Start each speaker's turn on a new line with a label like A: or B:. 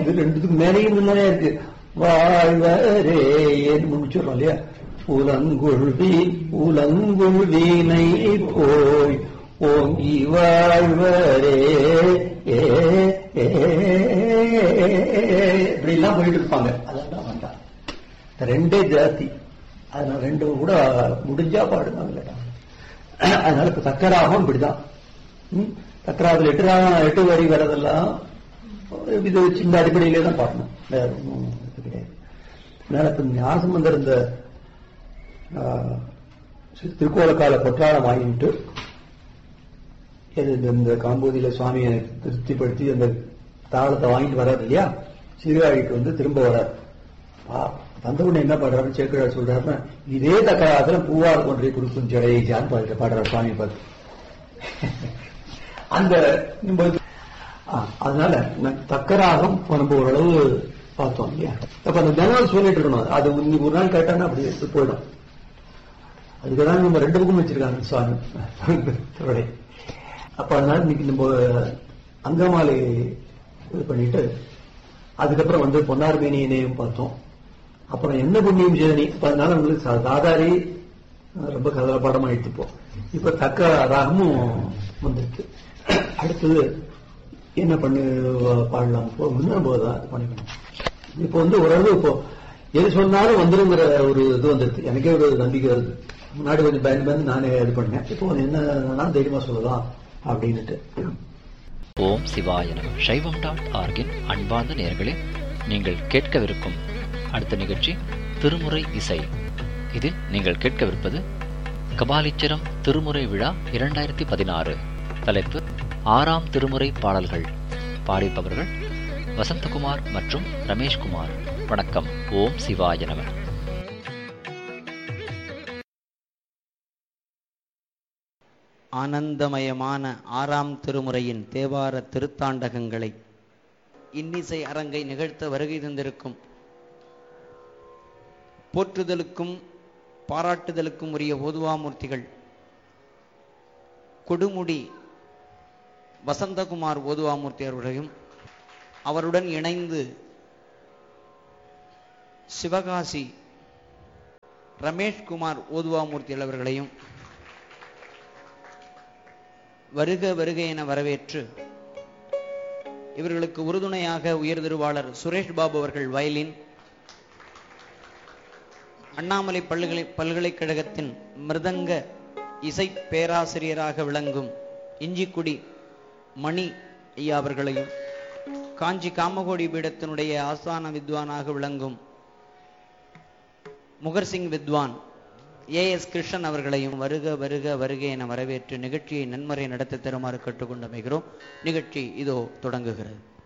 A: இது ரெண்டுத்துக்கு மேலேயும் முன்னே இருக்கு வாழ்வரே ஏன்னு முடிச்சிடறோம் இல்லையா உலங்குழ்வி உலங்குழ்வினை போய் ஓங்கி வாழ்வரே ஏ ஏ, இப்படி எல்லாம் போயிட்டு இருப்பாங்க அதெல்லாம் வேண்டாம் இந்த ரெண்டே ஜாஸ்தி அதனால ரெண்டு கூட முடிஞ்சா பாடுவாங்க அதனால இப்ப தக்கராகம் இப்படிதான் ம்? தக்கராவில் எட்டு ராகம் எட்டு வரி வரதெல்லாம் இது வச்சு இந்த அடிப்படையிலே தான் பாடணும் வேற ஒண்ணும் இது கிடையாது அதனால இப்ப ஞாசமந்தர் இந்த ஆ, திருக்கோலக்கால பொற்றாளம் வாங்கிட்டு இது இந்த- இந்த காம்போதியில சுவாமியை திருப்திப்படுத்தி அந்த தாளத்தை வாங்கிட்டு வர்றாரு இல்லையா சீர்காழிக்கு வந்து திரும்ப வர்றார் பா- வந்த உடனே என்ன பாடுறாரு சேக்கரார் சொல்றாருன்னா இதே தக்கராத்துல பூவார் கொன்றை குறுக்கும் ஜடையான்னு பாடுற பாடுறார் சுவாமி பார்த்து அந்த நம்ம இது- ஆ, அதனால ந- தக்கராகம் நம்ம ஓரளவு பார்த்தோம் இல்லையா அப்ப அந்த தினம் சொல்லிட்டு இருக்கணும் அது இன்னைக்கு ஒரு நாள் கேட்டான்னா அப்படி எடுத்து போயிடும் அதுக்குதான் நம்ம ரெண்டு பக்கம் வச்சிருக்காங்க சுவாமி தொடரை அப்ப அதனால இன்னைக்கு நம்ம அங்கமாலை இது பண்ணிட்டு அதுக்கப்புறம் வந்து பொன்னார் மேனியனையும் பார்த்தோம் அப்புறம் என்ன புண்ணியம் செய்தனி இப்ப அதனால உங்களுக்கு சா- சாதாரி அஹ், ரொம்ப கதல பாடமா எடுத்துப்போம் இப்ப தக்க ராகமும் வந்துருக்கு அடுத்தது என்ன பண்ணு பாடலாம் இப்போ முன்ன போதுதான் இது பண்ணிக்கணும் இப்போ வந்து ஓரளவு இப்போ எது சொன்னாலும் வந்துருங்கிற ஒரு இது வந்துருக்கு எனக்கே ஒரு நம்பிக்கை வருது முன்னாடி கொஞ்சம் பயந்து பயந்து நானே இது பண்ணேன் இப்போ என்ன வேணாலும் தைரியமா சொல்லலாம் அப்படின்னுட்டு
B: ஓம் சிவாய நம சைவம் டாட் ஆர்கின் அன்பார்ந்த நேயர்களே நீங்கள் கேட்கவிருக்கும் அடுத்த நிகழ்ச்சி திருமுறை இசை இதில் நீங்கள் கேட்கவிருப்பது கபாலீச்சரம் திருமுறை விழா இரண்டாயிரத்தி பதினாறு தலைப்பு ஆறாம் திருமுறை பாடல்கள் பாடிப்பவர்கள் வசந்தகுமார் மற்றும் ரமேஷ்குமார் வணக்கம் ஓம் சிவாய நம
C: ஆனந்தமயமான ஆறாம் திருமுறையின் தேவார திருத்தாண்டகங்களை இன்னிசை அரங்கை நிகழ்த்த வருகை தந்திருக்கும் போற்றுதலுக்கும் பாராட்டுதலுக்கும் உரிய ஓதுவாமூர்த்திகள் கொடுமுடி வசந்தகுமார் ஓதுவாமூர்த்தி அவர்களையும் அவருடன் இணைந்து சிவகாசி ரமேஷ்குமார் ஓதுவாமூர்த்தி அவர்களையும் வருக வருக என வரவேற்று இவர்களுக்கு உறுதுணையாக உயர் திருவாளர் சுரேஷ் பாபு அவர்கள் வயலின் அண்ணாமலை பல்கலை பல்கலைக்கழகத்தின் மிருதங்க இசை பேராசிரியராக விளங்கும் இஞ்சிக்குடி மணி ஐயா அவர்களையும் காஞ்சி காமகோடி பீடத்தினுடைய ஆஸ்தான வித்வானாக விளங்கும் முகர்சிங் வித்வான் ஏ எஸ் கிருஷ்ணன் அவர்களையும் வருக வருக வருக என வரவேற்று நிகழ்ச்சியை நன்முறை நடத்த தருமாறு கேட்டுக்கொண்டமைகிறோம் நிகழ்ச்சி இதோ தொடங்குகிறது